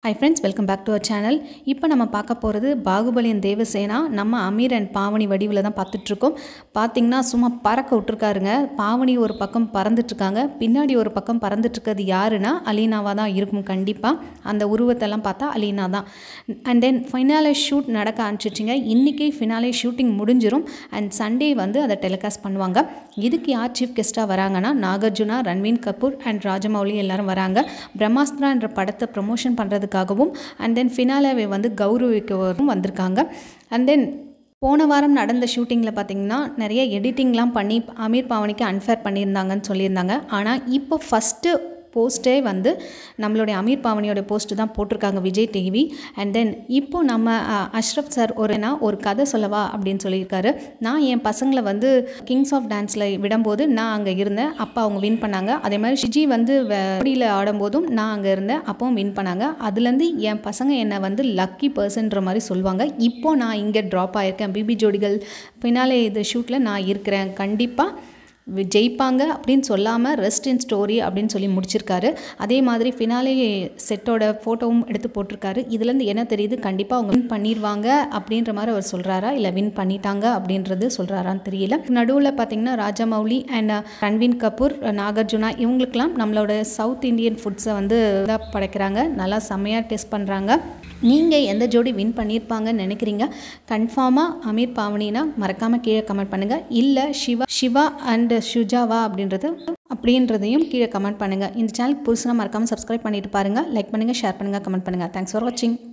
high friends welcome back to our channel இப்போ நம்ம பார்க்க போகிறது பாகுபலியின் தேவசேனா நம்ம அமீர் அண்ட் பாவனி வடிவில் தான் பார்த்துட்ருக்கோம் பார்த்தீங்கன்னா சும்மா பறக்க விட்ருக்காருங்க பாவனி ஒரு பக்கம் பறந்துட்டுருக்காங்க பின்னாடி ஒரு பக்கம் பறந்துட்டுருக்கிறது யாருன்னா அலீனாவாக தான் இருக்கும் கண்டிப்பாக அந்த உருவத்தெல்லாம் பார்த்தா அலீனா தான் அண்ட் தென் ஃபினாலே ஷூட் நடக்க ஆரம்பிச்சிச்சிங்க இன்றைக்கி ஃபினாலே ஷூட்டிங் முடிஞ்சிரும் அண்ட் சண்டே வந்து அதை டெலிகாஸ்ட் பண்ணுவாங்க இதுக்கு யார் சீஃப் கெஸ்ட்டாக வராங்கன்னா நாகார்ஜுனா ரன்வீன் கபூர் அண்ட் ராஜமௌலி எல்லாரும் வராங்க பிரம்மாஸ்திரா என்ற படத்தை ப்ரமோஷன் பண்ணுறதுக்காகவும் அண்ட் தென் ஃபினாலேவை வந்து கௌரவிக்கவும் வந்திருக்காங்க அண்ட் தென் போன வாரம் நடந்த ஷூட்டிங்கில் பார்த்தீங்கன்னா நிறைய எடிட்டிங்லாம் பண்ணி அமீர் பாவனிக்கு அன்ஃபேர் பண்ணியிருந்தாங்கன்னு சொல்லியிருந்தாங்க ஆனால் இப்போ ஃபஸ்ட்டு போஸ்ட்டே வந்து நம்மளுடைய அமீர் பாவனியோட போஸ்ட்டு தான் போட்டிருக்காங்க விஜய் டிவி அண்ட் தென் இப்போ நம்ம அஹ், அஷ்ரப் சார் ஒரு நான் ஒரு கதை சொல்லவா அப்படின்னு சொல்லியிருக்காரு நான் என் பசங்களை வந்து கிங்ஸ் ஆஃப் டான்ஸில் விடும்போது நான் அங்கே இருந்தேன் அப்போ அவங்க வின் பண்ணாங்க அதே மாதிரி ஷிஜி வந்து வெடியில் ஆடும்போதும் நான் அங்கே இருந்தேன் அப்பவும் வின் பண்ணாங்க அதுலேருந்து என் பசங்க என்னை வந்து லக்கி பர்சன்ற மாதிரி சொல்லுவாங்க இப்போ நான் இங்கே ட்ராப் ஆகியிருக்கேன் பிபி ஜோடிகள் பின்னாலே இது ஷூட்டில் நான் இருக்கிறேன் கண்டிப்பாக வி- ஜெயிப்பாங்க அப்படின்னு சொல்லாமல் ரெஸ்ட் இன் ஸ்டோரி அப்படின்னு சொல்லி முடிச்சிருக்காரு அதே மாதிரி ஃபினாலே செட்டோட ஃபோட்டோவும் எடுத்து போட்டிருக்காரு இதுலேருந்து என்ன தெரியுது கண்டிப்பாக அவங்க வின் பண்ணிடுவாங்க அப்படின்ற மாதிரி அவர் சொல்கிறாரா இல்லை வின் பண்ணிட்டாங்க அப்படின்றது சொல்கிறாரான்னு தெரியல நடுவில் பார்த்தீங்கன்னா ராஜமௌலி அண்ட் ரன்வீன் கபூர் நாகார்ஜுனா இவங்களுக்கெல்லாம் நம்மளோட சவுத் இந்தியன் ஃபுட்ஸை வந்து இதா படைக்கிறாங்க நல்லா செம்மையாக டெஸ்ட் பண்ணுறாங்க நீங்கள் எந்த ஜோடி வின் பண்ணியிருப்பாங்கன்னு நினைக்கிறீங்க கன்ஃபார்மாக அமீர் பாவனினா மறக்காமல் கீழே கமெண்ட் பண்ணுங்கள் இல்லை சிவா சிவா அண்ட் ஷுஜாவா அப்படின்றது அப்படின்றதையும் கீழே கமெண்ட் பண்ணுங்கள் இந்த சேனல் புதுசுனா மறக்காமல் சப்ஸ்கிரைப் பண்ணிட்டு பாருங்கள் லைக் பண்ணுங்கள் ஷேர் பண்ணுங்கள் கமெண்ட் பண்ணுங்கள் தேங்க்ஸ் ஃபார் வாட்சிங்